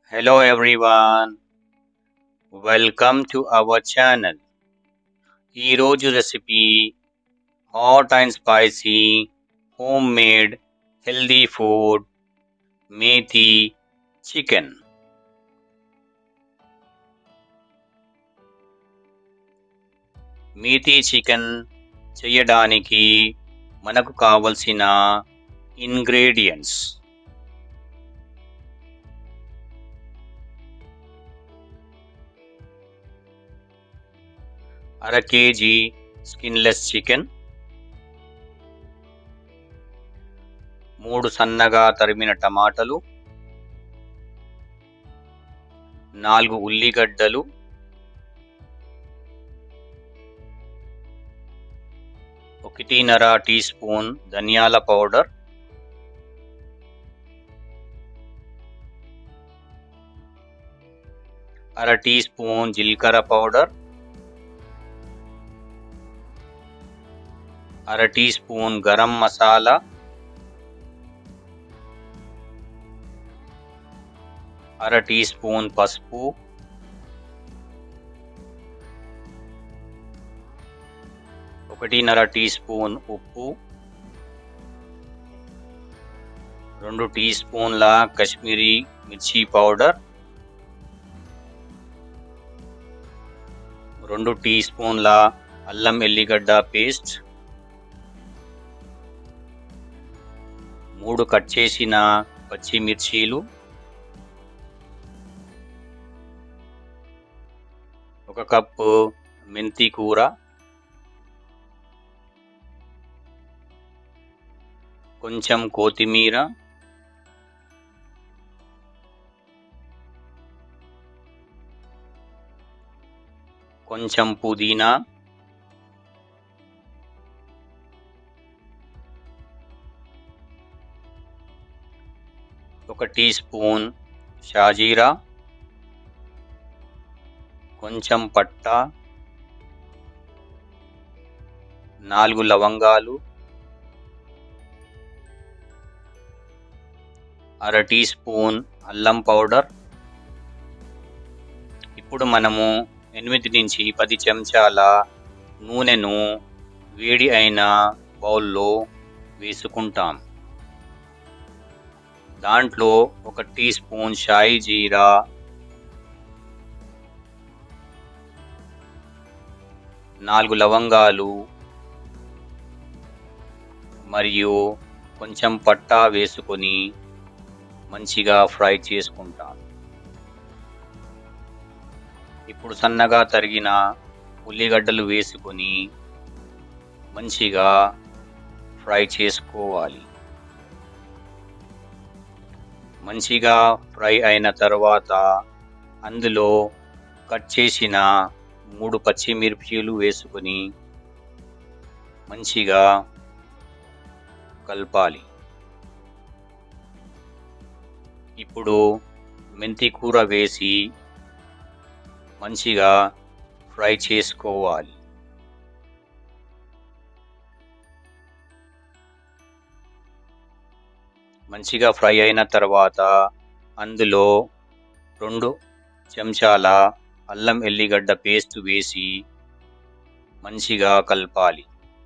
Hello everyone. Welcome to our channel. ఈరోజు recipe hot and spicy home made healthy food methi chicken methi chicken చేయడానికి మనకు కావలసిన ingredients అర KG skinless chicken మూడు సన్నగా తరిమిన టమాటలు నాలుగు ఉల్లిగడ్డలు ఒకటిన్నర టీ స్పూన్ ధనియాల పౌడర్ అర టీ స్పూన్ జీలకర్ర పౌడర్ అర టీ స్పూన్ గరం మసాలా అర టీ స్పూన్ పసుపు ఒకటిన్నర టీ స్పూన్ ఉప్పు రెండు టీ స్పూన్ల కాశ్మీరీ మిర్చి పౌడర్ రెండు టీ స్పూన్ల అల్లం ఎల్లిగడ్డ పేస్ట్ మూడు కట్ చేసిన పచ్చిమిర్చీలు ఒక కప్పు మెంతి కూర కొంచెం కొత్తిమీర కొంచెం పుదీనా ఒక టీ స్పూన్ షాజీరా కొంచెం పట్ట నాలుగు లవంగాలు అర టీ స్పూన్ అల్లం పౌడర్ ఇప్పుడు మనము ఎనిమిది నుంచి పది చెంచాల నూనెను వేడి అయిన బౌల్లో వేసుకుంటాం దాంట్లో ఒక టీ స్పూన్ షాయి జీరా నాలుగు లవంగాలు మరియు కొంచెం పట్టా వేసుకొని మంచిగా ఫ్రై చేసుకుంటాం ఇప్పుడు సన్నగా తరిగిన ఉల్లిగడ్డలు వేసుకొని మంచిగా ఫ్రై చేసుకోవాలి మంచిగా ఫ్రై అయిన తర్వాత అందులో కట్ చేసిన మూడు పచ్చిమిర్చీలు వేసుకొని మంచిగా కలపాలి ఇప్పుడు మెంతి కూర వేసి మంచిగా ఫ్రై చేసుకోవాలి మంచిగా ఫ్రై అయిన తర్వాత అందులో రెండు చెంచాల అల్లం ఎల్లిగడ్డ పేస్ట్ వేసి మంచిగా కలపాలి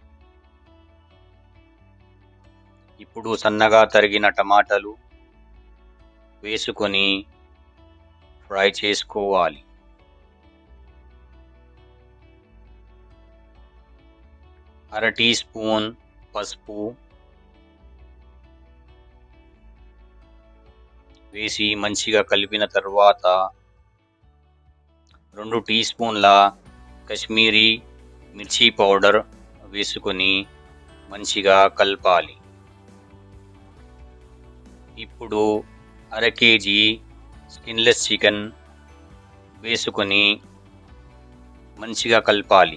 ఇప్పుడు సన్నగా తరిగిన టమాటాలు వేసుకొని ఫ్రై చేసుకోవాలి అర టీ స్పూన్ పసుపు వేసి మంచిగా కలిపిన తర్వాత రెండు టీ స్పూన్ల కాశ్మీరీ మిర్చి పౌడర్ వేసుకొని మంచిగా కలపాలి ఇప్పుడు అర కేజీ స్కిన్లెస్ చికెన్ వేసుకొని మంచిగా కలపాలి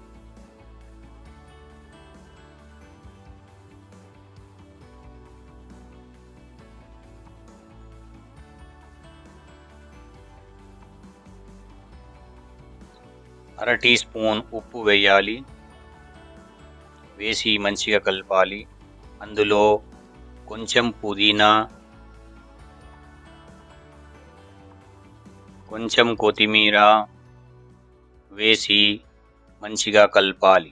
అర టీ స్పూన్ ఉప్పు వేయాలి వేసి మంచిగా కలపాలి అందులో కొంచెం పుదీనా కొంచెం కొత్తిమీర వేసి మంచిగా కలపాలి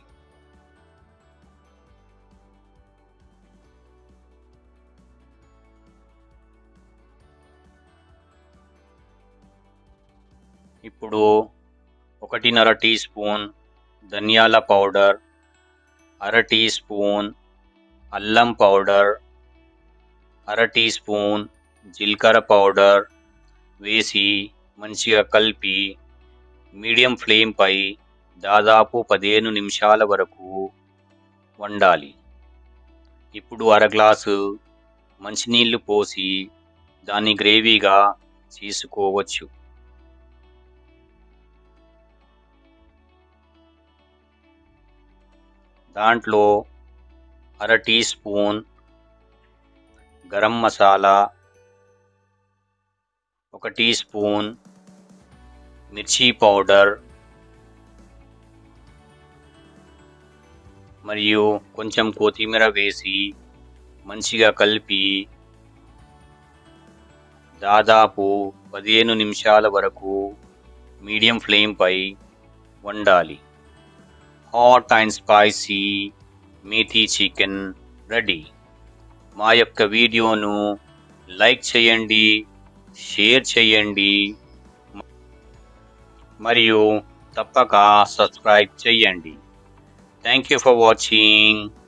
ఇప్పుడు ఒకటిన్నర టీ స్పూన్ ధనియాల పౌడర్ అర టీ స్పూన్ అల్లం పౌడర్ అర టీ స్పూన్ జీలకర్ర పౌడర్ వేసి మంచిగా కలిపి మీడియం ఫ్లేమ్పై దాదాపు పదిహేను నిమిషాల వరకు వండాలి ఇప్పుడు అర గ్లాసు మంచినీళ్ళు పోసి దాన్ని గ్రేవీగా చేసుకోవచ్చు దాంట్లో అర టీ స్పూన్ గరం మసాలా ఒక టీ స్పూన్ మిర్చి పౌడర్ మరియు కొంచెం కొత్తిమీర వేసి మంచిగా కలిపి దాదాపు పదిహేను నిమిషాల వరకు మీడియం ఫ్లేమ్పై వండాలి hot and spicy methi chicken ready మా యొక్క వీడియోను లైక్ చేయండి షేర్ చేయండి మరియు తప్పక సబ్స్క్రైబ్ చేయండి థ్యాంక్ యూ ఫర్ వాచింగ్